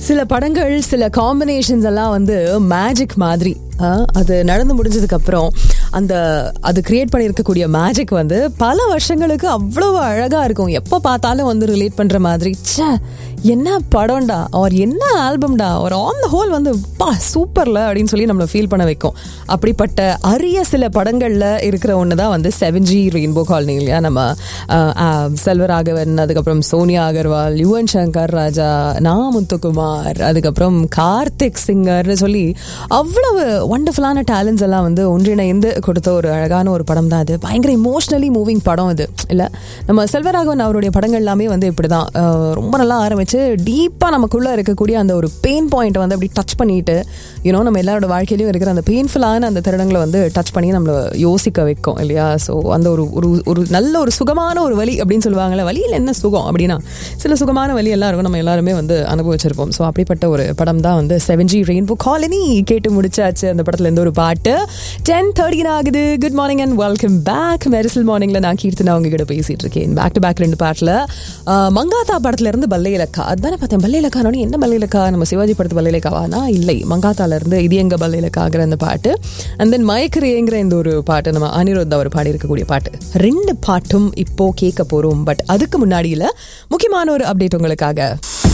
சில படங்கள் சில காம்பினேஷன்ஸ் எல்லாம் வந்து மேஜிக் மாதிரி ஆ, அது நடந்து முடிஞ்சதுக்கு அப்புறம் அந்த அது கிரியேட் பண்ணியிருக்கக்கூடிய மேஜிக் வந்து பல வருஷங்களுக்கு அவ்வளவு அழகா இருக்கும் எப்போ பார்த்தாலும் வந்து ரிலேட் பண்ற மாதிரி ச்சே என்ன படம்டா அவர் என்ன ஆல்பம்டா ஒரு ஆன் த ஹோல் வந்து பா சூப்பர்ல அப்படின்னு சொல்லி நம்மளை ஃபீல் பண்ண வைக்கும் அப்படிப்பட்ட அரிய சில படங்கள்ல இருக்கிற ஒன்று தான் வந்து செவன் ஜி ரெயின்போ காலனி இல்லையா நம்ம ஆ, ஆ, செல்வராகவன் அதுக்கப்புறம் சோனியா அகர்வால் யுவன் சங்கர் ராஜா நா முத்துக்குமார் அதுக்கப்புறம் கார்த்திக் சிங்கர்னு சொல்லி அவ்வளவு ஒண்டர்ஃபுல்லான டேலண்ட்ஸ் எல்லாம் வந்து ஒன்றிணைந்து கொடுத்த ஒரு அழகான ஒரு படம் தான் அது பயங்கர இமோஷனலி மூவிங் படம் இது இல்லை நம்ம செல்வராகவன் அவருடைய படங்கள் எல்லாமே வந்து இப்படி தான் ரொம்ப நல்லா ஆரம்பிச்சு டீப்பாக நமக்குள்ளே இருக்கக்கூடிய அந்த ஒரு பெயின் பாயிண்ட்டை வந்து அப்படி டச் பண்ணிட்டு யூனோ நம்ம எல்லாரோட வாழ்க்கையிலையும் இருக்கிற அந்த பெயின்ஃபுல்லான அந்த தருணங்களை வந்து டச் பண்ணி நம்மளை யோசிக்க வைக்கும் இல்லையா ஸோ அந்த ஒரு ஒரு ஒரு நல்ல ஒரு சுகமான ஒரு வலி அப்படின்னு சொல்லுவாங்கல்ல வலியில் என்ன சுகம் அப்படின்னா சில சுகமான வலி எல்லாம் இருக்கும் நம்ம எல்லாருமே வந்து அனுபவிச்சிருப்போம் ஸோ அப்படிப்பட்ட ஒரு படம் தான் வந்து செவன் ஜி ரெயின்போ காலனி கேட்டு முடிச்சாச்சு அந்த படத்துல இருந்து ஒரு பாட்டு டென் தேர்ட்டின் ஆகுது good morning and welcome back Mersal மார்னிங்ல நான் கீர்த்தனா உங்ககிட்ட பேசிட்டு இருக்கேன் பேக் டு பேக் ரெண்டு பாட்டுல ஆஹ், மங்காத்தா படத்துல இருந்து பல்லை இலக்கா அதுதானே பார்த்தேன் பல்லை இலக்கானோட என்ன பல்லை இலக்கா நம்ம சிவாஜி படத்து பல்லை இலக்காவானா இல்லை மங்காத்தால இருந்து இது எங்க பல்லை இலக்காகிற அந்த பாட்டு அண்ட் தென் மயக்கரேங்கிற இந்த ஒரு பாட்டு நம்ம அனிருத் அவர் பாடி இருக்கக்கூடிய பாட்டு ரெண்டு பாட்டும் இப்போ கேட்க போறோம் பட் அதுக்கு முன்னாடியில முக்கியமான ஒரு அப்டேட் உங்களுக்காக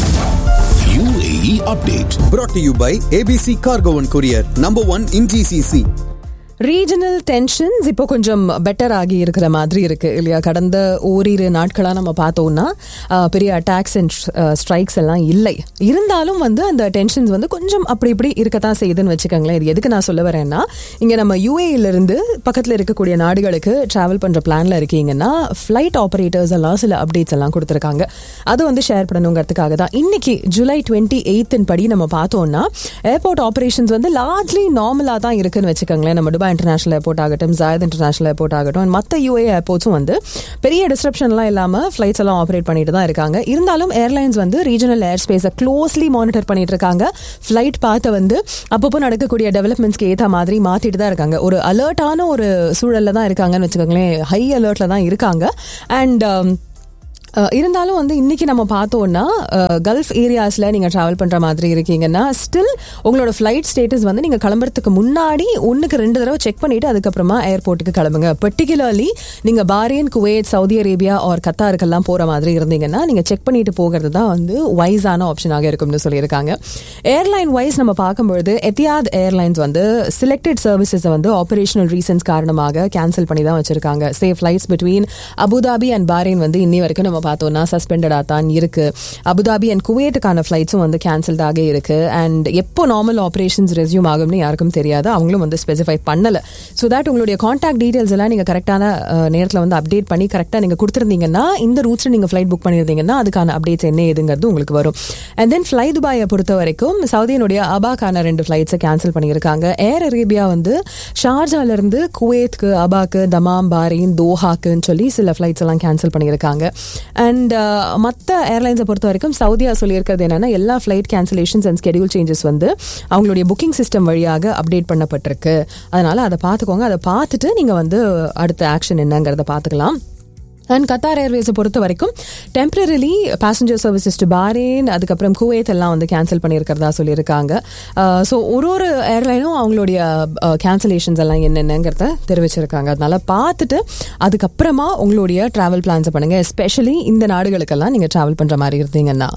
UAE update. brought to you by ABC Cargo and Courier, number one in GCC. Regional tensions இப்போ கொஞ்சம் பெட்டர் ஆகி இருக்கிற மாதிரி இருக்கு இல்லையா கடந்த ஓரிரு நாட்களாக நம்ம பார்த்தோம்னா ஆஹ், பெரிய அட்டாக்ஸ் அண்ட் ஸ்ட்ரைக்ஸ் எல்லாம் இல்லை இருந்தாலும் வந்து அந்த டென்ஷன்ஸ் வந்து கொஞ்சம் அப்படி இப்படி இருக்கத்தான் செய்யுதுன்னு வச்சுக்கோங்களேன் இது எதுக்கு நான் சொல்ல வரேன்னா இங்கே நம்ம UAE ல இருந்து பக்கத்தில் இருக்கக்கூடிய நாடுகளுக்கு ட்ராவல் பண்ணுற பிளான்ல இருக்கீங்கன்னா ஃப்ளைட் ஆப்ரேட்டர்ஸ் எல்லாம் சில அப்டேட்ஸ் எல்லாம் கொடுத்துருக்காங்க அது வந்து ஷேர் பண்ணணுங்கிறதுக்காக தான் இன்னைக்கு ஜூலை டுவெண்ட்டி எயித்தின் படி நம்ம பார்த்தோம்னா ஏர்போர்ட் ஆப்ரேஷன்ஸ் வந்து லார்ஜ்லி நார்மலாக தான் இருக்குன்னு வச்சுக்கோங்களேன் நம்ம துபாய் இன்டர்நேஷனல் ஏர்போர்ட் ஆகட்டும் ஜாயத் இன்டர்நேஷனல் ஏர்போர்ட் ஆகட்டும் and மற்ற யூஏ ஏர்போர்ட்ஸும் வந்து பெரிய டிஸ்ட்ரப்ஷன்லாம் இல்லாமல் ஃப்ளைட்ஸ் எல்லாம் ஆப்ரேட் பண்ணிட்டு தான் இருக்காங்க இருந்தாலும் ஏர்லைன்ஸ் வந்து ரீஜனல் ஏர் ஸ்பேஸை க்ளோஸ்லி மானிட்டர் பண்ணிட்டு இருக்காங்க ஃப்ளைட் பார்த்து வந்து அப்பப்போ நடக்கக்கூடிய டெவலப்மெண்ட்ஸ்க்கு ஏற்ற மாதிரி மாற்றிட்டு தான் இருக்காங்க ஒரு அலர்ட்டான ஒரு சூழல்ல தான் இருக்காங்கன்னு வச்சுக்கோங்களேன் ஹை அலர்ட்ல தான் இருக்காங்க அண்ட் அஹ் இருந்தாலும் வந்து இன்னைக்கு நம்ம பார்த்தோம்னா அஹ், கல்ஃப் ஏரியாஸ்ல நீங்க டிராவல் பண்ற மாதிரி இருக்கீங்கன்னா ஸ்டில் உங்களோட ஃபிளைட் ஸ்டேட்டஸ் வந்து நீங்க கிளம்புறதுக்கு முன்னாடி ஒண்ணுக்கு ரெண்டு தடவை செக் பண்ணிட்டு அதுக்கப்புறமா ஏர்போர்ட்டுக்கு கிளம்புங்க பர்டிகுலர்லி நீங்க Bahrain Kuwait Saudi Arabia or கத்தாருக்கெல்லாம் போற மாதிரி இருந்தீங்கன்னா நீங்க செக் பண்ணிட்டு போகிறது தான் வந்து வைஸான ஆப்ஷனாக இருக்கும்னு சொல்லியிருக்காங்க ஏர்லைன் வைஸ் நம்ம பார்க்கும்பொழுது எத்தியாத் ஏர்லைன்ஸ் வந்து சிலக்டட் சர்வீசஸ் வந்து ஆபரேஷனல் ரீசன்ஸ் காரணமாக கேன்சல் பண்ணி தான் வச்சிருக்காங்க safe flights between Abu Dhabi and Bahrain வந்து இன்னி வரைக்கும் நம்ம பார்த்தோம்னா சஸ்பெண்டடாக தான் இருக்கு அபுதாபி அண்ட் குவைட்டுக்கான ஃபிளைட்ஸும் வந்து கேன்சல்டாக இருக்கு அண்ட் எப்போ நார்மல் ஆப்ரேஷன்ஸ் ரெஸ்யூம் ஆகும்னு யாருக்கும் தெரியாது அவங்களும் வந்து ஸ்பெசிஃபை பண்ணல ஸோ தட் உங்களுடைய காண்டாக்ட் டீடைல்ஸ் எல்லாம் நீங்கள் கரெக்டான நேரத்தில் வந்து அப்டேட் பண்ணி கரெக்டாக நீங்கள் கொடுத்துருந்தீங்கன்னா இந்த ரூட்ஸில் நீங்கள் ஃப்ளைட் புக் பண்ணியிருந்தீங்கன்னா அதுக்கான அப்டேட்ஸ் என்ன ஏதுங்கிறது உங்களுக்கு வரும் அண்ட் தென் ஃப்ளை துபாயை பொறுத்த வரைக்கும் சவுதியினுடைய அபாக்கான ரெண்டு ஃப்ளைட்ஸை கேன்சல் பண்ணியிருக்காங்க ஏர் அரேபியா வந்து ஷார்ஜால இருந்து குவைத்க்கு அபாக்கு தமாம் பாரின் தோஹாக்குன்னு சொல்லி சில ஃப்ளைட்ஸ் எல்லாம் கேன்சல் பண்ணியிருக்காங்க அண்ட் மற்ற ஏர்லைன்ஸை பொறுத்த வரைக்கும் சவுதியா சொல்லியிருக்கிறது என்னன்னா எல்லா flight cancellations and schedule changes வந்து அவங்களுடைய புக்கிங் சிஸ்டம் வழியாக அப்டேட் பண்ணப்பட்டிருக்கு அதனால அதை பார்த்துக்கோங்க அதை பார்த்துட்டு நீங்க வந்து அடுத்த ஆக்ஷன் என்னங்கிறத பார்த்துக்கலாம் அண்ட் கத்தார் ஏர்வேஸை பொறுத்த வரைக்கும் டெம்பரரிலி பேசஞ்சர் சர்வீசஸ் டு பாரேன் அதுக்கப்புறம் குவைத் எல்லாம் வந்து கேன்சல் பண்ணியிருக்கிறதா சொல்லியிருக்காங்க ஸோ ஒரு ஒரு ஏர்லைனும் அவங்களுடைய கேன்சலேஷன்ஸ் எல்லாம் என்னென்னங்கிறத தெரிவிச்சிருக்காங்க அதனால பார்த்துட்டு அதுக்கப்புறமா உங்களுடைய ட்ராவல் பிளான்ஸை பண்ணுங்க எஸ்பெஷலி இந்த நாடுகளுக்கெல்லாம் நீங்கள் ட்ராவல் பண்ணுற மாதிரி இருந்தீங்கன்னா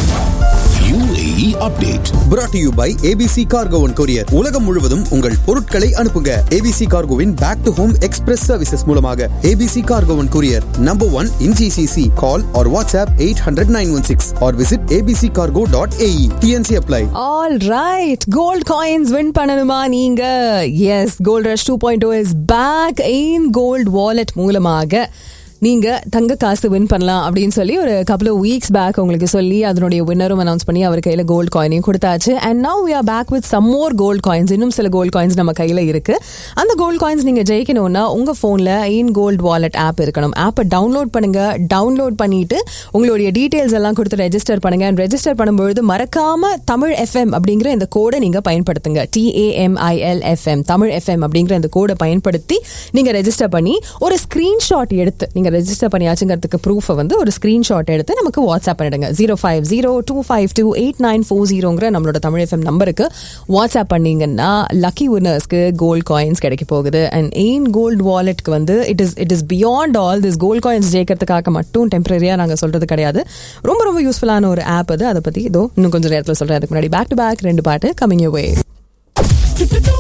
UAE update. brought to you by ABC Cargo and Courier. உலகம் முழுவதும் உங்கள் பொருட்களை அனுப்புங்க ABC Cargoவின் back to home express services மூலமாக ABC Cargo and Courier, number one in GCC. Call or WhatsApp 800-916 or visit abccargo.ae. TNC apply. All right gold coins win பண்ணணுமா நீங்க yes gold rush two point two is back in gold wallet மூலமாக நீங்க தங்க காசு win பண்ணலாம் அப்படின்னு சொல்லி ஒரு கப்பல் ஆஃப் வீக்ஸ் பேக் உங்களுக்கு சொல்லி அதனுடைய வின்னரும் அனௌன்ஸ் பண்ணி அவர் கையில கோல்ட் காயினையும் கொடுத்தாச்சு and now we are back with some more gold coins இன்னும் சில கோல்ட் காயின்ஸ் நம்ம கையில இருக்கு அந்த கோல்ட் காயின்ஸ் நீங்க ஜெயிக்கணும்னா உங்க போன்ல இன் கோல்ட் வாலெட் ஆப் இருக்கணும் ஆப்பை டவுன்லோட் பண்ணுங்க டவுன்லோட் பண்ணிட்டு உங்களுடைய டீடைல்ஸ் எல்லாம் கொடுத்து ரெஜிஸ்டர் பண்ணுங்க அண்ட் ரெஜிஸ்டர் பண்ணும்பொழுது மறக்காம தமிழ் எஃப்எம் அப்படிங்கிற இந்த கோடை நீங்க பயன்படுத்துங்க டிஏஎம்ஐஎல் எஃப்எம் தமிழ் எஃப்எம் அப்படிங்கிற இந்த கோடை பயன்படுத்தி நீங்க ரெஜிஸ்டர் பண்ணி ஒரு ஸ்கிரீன்ஷாட் எடுத்து நீங்க ரெஜிஸ்டர் பண்ணியாச்சுங்கிறதுக்கு ப்ரூஃபை வந்து ஒரு ஸ்க்ரீன்ஷாட் எடுத்து நமக்கு வாட்ஸ்அப் பண்ணிடுங்க zero five zero two five two eight nine four ஜீரோங்கிற நம்மளோட தமிழ் எஃப்எம் நம்பருக்கு வாட்ஸ்அப் பண்ணீங்கன்னா லக்கி வின்னர்ஸ்க்கு கோல்ட் காயின்ஸ் கிடைக்க போகுது அண்ட் எயின் கோல்டு வாலெட்க்கு வந்து it is it is beyond all this gold coins ஜெயிக்கிறதுக்காக மட்டும் டெம்பரரியாக நாங்கள் சொல்கிறது கிடையாது ரொம்ப ரொம்ப யூஸ்ஃபுல்லான ஒரு ஆப் அது அதை பற்றி இதோ இன்னும் கொஞ்சம் நேரத்தில் சொல்கிறேன் அதுக்கு முன்னாடி பேக் டு பேக் ரெண்டு பாட்டு coming way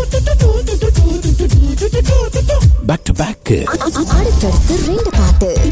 Back to back. அடுத்தடுத்து ரெண்டு பாட்டு